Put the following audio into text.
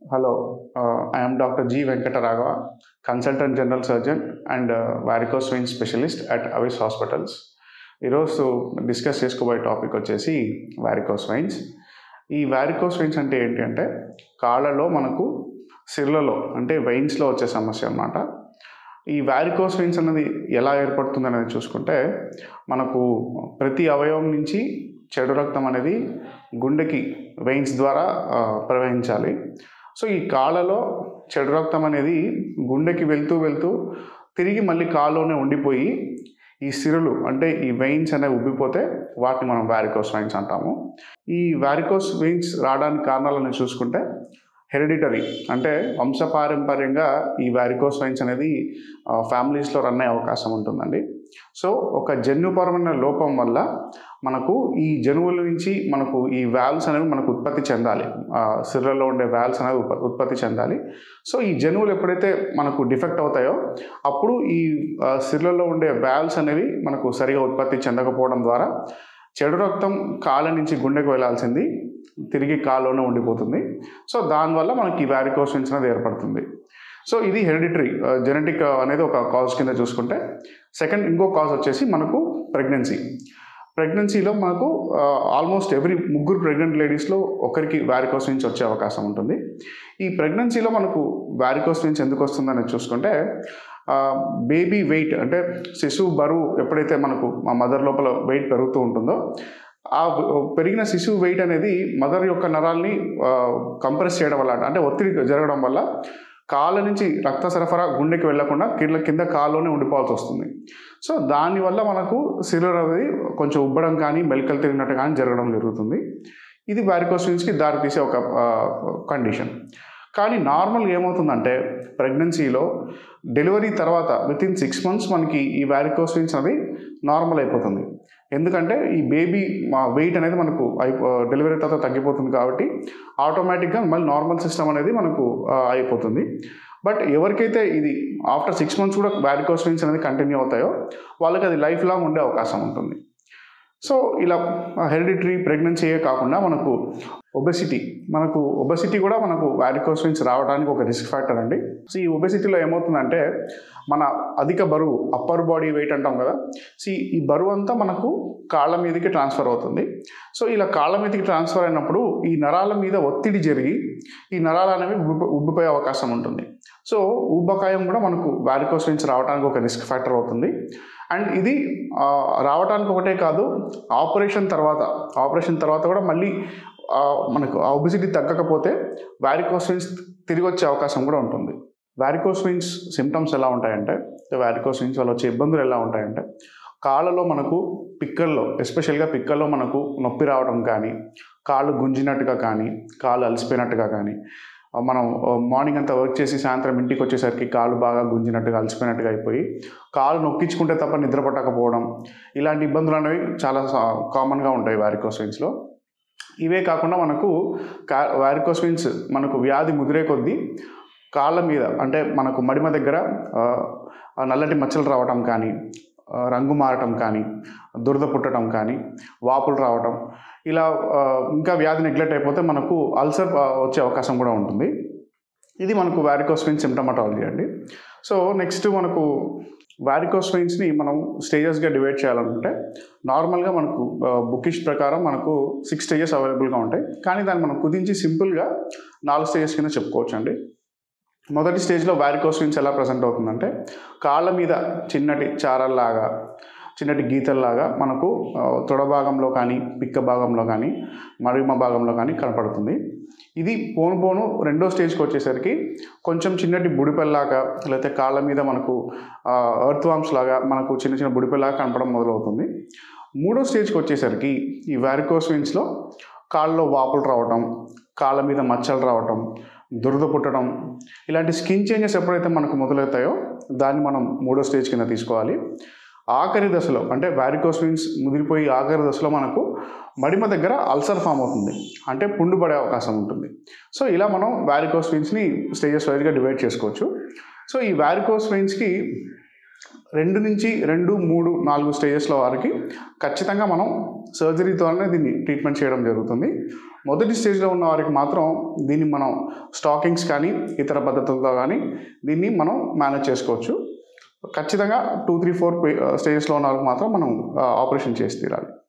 Hello, uh, I am Dr. G. Venkataragava, Consultant General Surgeon and uh, varicose vein specialist at Avis Hospitals. ఈరోజు discuss చేసుకోబోయే topic వచ్చేసి varicose veins ఈ varicose veins అంటే ఏంటి అంటే కాళ్ళలో మనకు సిర్లలో అంటే వెయిన్స్లో వచ్చే సమస్య అన్నమాట ఈ వారికోస్ వెయిన్స్ అనేది ఎలా ఏర్పడుతుంది అనేది చూసుకుంటే మనకు ప్రతి అవయవం నుంచి చెడు రక్తం అనేది గుండెకి వెయిన్స్ ద్వారా ఆ, ప్రవహించాలి సో ఈ కాళ్ళలో చెడు రక్తం అనేది గుండెకి వెళ్తూ వెళ్తూ తిరిగి మళ్ళీ కాళ్ళలోనే ఉండిపోయి ఈ సిరులు అంటే ఈ వెయిన్స్ అనేవి ఉబ్బిపోతే వాటిని మనం వారికోస్ వెయిన్స్ అంటాము ఈ వారికోస్ వెయిన్స్ రావడానికి కారణాలను చూసుకుంటే హెరిడిటరీ అంటే వంశపారంపర్యంగా ఈ వారికోస్ వెయిన్స్ అనేది ఫ్యామిలీస్లో రన్ అయ్యే అవకాశం ఉంటుందండి సో ఒక జన్యుపరమైన లోపం వల్ల మనకు ఈ జనువుల నుంచి మనకు ఈ వాల్వ్స్ అనేవి మనకు ఉత్పత్తి చెందాలి ఆ, సిర్రలో ఉండే వాల్వ్స్ అనేవి ఉత్ప- ఉత్పత్తి చెందాలి సో ఈ జనువులు ఎప్పుడైతే మనకు డిఫెక్ట్ అవుతాయో అప్పుడు ఈ ఆ, సిర్లలో ఉండే వాల్వ్స్ అనేవి మనకు సరిగా ఉత్పత్తి చెందకపోవడం ద్వారా చెడు రక్తం కాళ్ళ నుంచి గుండెకు వెళ్ళాల్సింది తిరిగి కాళ్ళలోనే ఉండిపోతుంది సో దానివల్ల మనకి ఈ వ్యారికోస్ వెయిన్స్ అనేది ఏర్పడుతుంది సో ఇది హెరిడిటరీ జెనెటిక్ అనేది ఒక కాజ్ కింద చూసుకుంటే సెకండ్ ఇంకో కాజ్ వచ్చేసి మనకు ప్రెగ్నెన్సీ ప్రెగ్నెన్సీలో మనకు ఆల్మోస్ట్ ఎవ్రీ ముగ్గురు ప్రెగ్నెంట్ లేడీస్లో ఒకరికి వ్యారికోస్ వెయిన్స్ వచ్చే అవకాశం ఉంటుంది ఈ ప్రెగ్నెన్సీలో మనకు వ్యారికోస్ వెయిన్స్ ఎందుకు వస్తుందని చూసుకుంటే బేబీ వెయిట్ అంటే శిశువు బరువు ఎప్పుడైతే మనకు మా మదర్ లోపల వెయిట్ పెరుగుతూ ఉంటుందో ఆ పెరిగిన శిశువు వెయిట్ అనేది మదర్ యొక్క నరాల్ని కంప్రెస్ చేయడం వల్ల అంటే ఒత్తిడి జరగడం వల్ల కాళ్ళ నుంచి రక్త సరఫరా గుండెకి వెళ్లకుండా కింద కింద కాళ్ళలోనే ఉండిపోవాల్సి వస్తుంది సో దానివల్ల మనకు సిరర్ అనేది కొంచెం ఉబ్బడం కానీ మెలికలు తిరిగినట్టు కానీ జరగడం జరుగుతుంది ఇది వ్యారికోసిన్స్కి దారితీసే ఒక కండిషన్ కానీ నార్మల్గా ఏమవుతుందంటే ప్రెగ్నెన్సీలో డెలివరీ తర్వాత విత్ ఇన్ సిక్స్ మంత్స్ మనకి ఈ వ్యారికోసిన్స్ అనేది నార్మల్ అయిపోతుంది ఎందుకంటే ఈ బేబీ మా వెయిట్ అనేది మనకు అయిపో డెలివరీ తర్వాత తగ్గిపోతుంది కాబట్టి ఆటోమేటిక్గా మళ్ళీ నార్మల్ సిస్టమ్ అనేది మనకు ఆ, అయిపోతుంది బట్ ఎవరికైతే ఇది ఆఫ్టర్ సిక్స్ మంత్స్ కూడా వ్యారికోస్ వెయిన్స్ అనేది కంటిన్యూ అవుతాయో వాళ్ళకి అది లైఫ్ లాంగ్ ఉండే అవకాశం ఉంటుంది సో ఇలా హెరిడిటరీ ప్రెగ్నెన్సీయే కాకుండా మనకు ఒబెసిటీ మనకు ఒబెసిటీ కూడా మనకు వ్యారికోస్ వెయిన్స్ రావడానికి ఒక రిస్క్ ఫ్యాక్టర్ అండి సో ఈ ఒబెసిటీలో ఏమవుతుందంటే మన అధిక బరువు అప్పర్ బాడీ వెయిట్ అంటాం కదా సో ఈ బరువు అంతా మనకు కాళ్ళ మీదకి ట్రాన్స్ఫర్ అవుతుంది సో ఇలా కాళ్ళ మీదకి ట్రాన్స్ఫర్ అయినప్పుడు ఈ నరాల మీద ఒత్తిడి జరిగి ఈ నరాలు అనేవి ఉబ్బి ఉబ్బిపోయే అవకాశం ఉంటుంది సో ఊబకాయం కూడా మనకు వ్యారికోస్ వెయిన్స్ రావడానికి ఒక రిస్క్ ఫ్యాక్టర్ అవుతుంది అండ్ ఇది ఆ, రావడానికి ఒకటే కాదు ఆపరేషన్ తర్వాత ఆపరేషన్ తర్వాత కూడా మళ్ళీ ఆ, మనకు ఆ ఒబిసిటీ తగ్గకపోతే వ్యారికోస్ వెయిన్స్ తిరిగి వచ్చే అవకాశం కూడా ఉంటుంది వ్యారికోస్ వెయిన్స్ సిమ్టమ్స్ ఎలా ఉంటాయంటే వ్యారికోస్ వెయిన్స్ వల్ల వచ్చే ఇబ్బందులు ఎలా ఉంటాయంటే కాళ్ళలో మనకు పిక్కల్లో ఎస్పెషల్గా పిక్కల్లో మనకు నొప్పి రావడం కానీ కాళ్ళు గుంజినట్టుగా కానీ కాళ్ళు అలసిపోయినట్టుగా కానీ ఆ, మనం మార్నింగ్ అంతా వర్క్ చేసి సాయంత్రం ఇంటికి వచ్చేసరికి కాళ్ళు బాగా గుంజినట్టుగా అలసిపోయినట్టుగా అయిపోయి కాళ్ళు నొక్కించుకుంటే తప్ప నిద్ర పట్టకపోవడం ఇలాంటి ఇబ్బందులు అనేవి చాలా కామన్గా ఉంటాయి వ్యారికోస్ వెయిన్స్లో ఇవే కాకుండా మనకు కా వ్యారికోస్ వెయిన్స్ మనకు వ్యాధి ముదిరే కొద్దీ కాళ్ళ మీద అంటే మనకు మడిమ దగ్గర ఆ, ఆ నల్లటి మచ్చలు రావటం కానీ ఆ, రంగు మారటం కానీ దురద పుట్టడం కానీ వాపులు రావటం ఇలా ఆ, ఇంకా వ్యాధి నెగ్లెక్ట్ అయిపోతే మనకు అల్సర్ ఆ, వచ్చే అవకాశం కూడా ఉంటుంది ఇది మనకు వ్యారికోస్ వెయిన్ సిమ్టమటాలజీ అండి సో నెక్స్ట్ మనకు వ్యారికోస్ వెయిన్స్ని మనం స్టేజెస్గా డివైడ్ చేయాలనుకుంటే నార్మల్గా మనకు బుకిష్ ప్రకారం మనకు సిక్స్ స్టేజెస్ అవైలబుల్గా ఉంటాయి కానీ దాన్ని మనం కుదించి సింపుల్గా నాలుగు స్టేజెస్ కింద చెప్పుకోవచ్చు అండి మొదటి స్టేజ్లో వ్యారికోస్ వెయిన్స్ ఎలా ప్రజెంట్ అవుతుందంటే కాళ్ళ మీద చిన్నటి చారల్లాగా చిన్నటి గీతల్లాగా మనకు ఆ, తొడ భాగంలో కానీ పిక్క భాగంలో కానీ మరిమ భాగంలో కానీ కనపడుతుంది ఇది పోను పోను రెండో స్టేజ్కి వచ్చేసరికి కొంచెం చిన్నటి బుడిపెల్లాగా లేకపోతే కాళ్ళ మీద మనకు ఎర్త్ వామ్స్ లాగా మనకు చిన్న చిన్న బుడిపెల్లాగా కనపడడం మొదలవుతుంది మూడో స్టేజ్కి వచ్చేసరికి ఈ వ్యారికోస్ వెయిన్స్లో కాళ్ళలో వాపులు రావటం కాళ్ళ మీద మచ్చలు రావటం దురద పుట్టడం ఇలాంటి స్కిన్ చేంజెస్ ఎప్పుడైతే మనకు మొదలవుతాయో దాన్ని మనం మూడో స్టేజ్ కింద తీసుకోవాలి ఆఖరి దశలో అంటే వ్యారికోస్ వెయిన్స్ ముదిరిపోయి ఆఖరి దశలో మనకు మడిమ దగ్గర అల్సర్ ఫామ్ అవుతుంది అంటే పుండు పడే అవకాశం ఉంటుంది సో ఇలా మనం వ్యారికోస్ వెయిన్స్ని స్టేజెస్ వైజ్గా డివైడ్ చేసుకోవచ్చు సో ఈ వ్యారికోస్ వెయిన్స్కి రెండు నుంచి రెండు మూడు నాలుగు స్టేజెస్లో వారికి ఖచ్చితంగా మనం సర్జరీతోనే దీన్ని ట్రీట్మెంట్ చేయడం జరుగుతుంది మొదటి స్టేజ్లో ఉన్న వారికి మాత్రం దీన్ని మనం స్టాకింగ్స్ కానీ ఇతర పద్ధతులతో కానీ దీన్ని మనం మేనేజ్ చేసుకోవచ్చు ఖచ్చితంగా టూ త్రీ ఫోర్ స్టేజెస్లో ఉన్న వాళ్ళకి మాత్రం మనం ఆపరేషన్ చేసి తీరాలి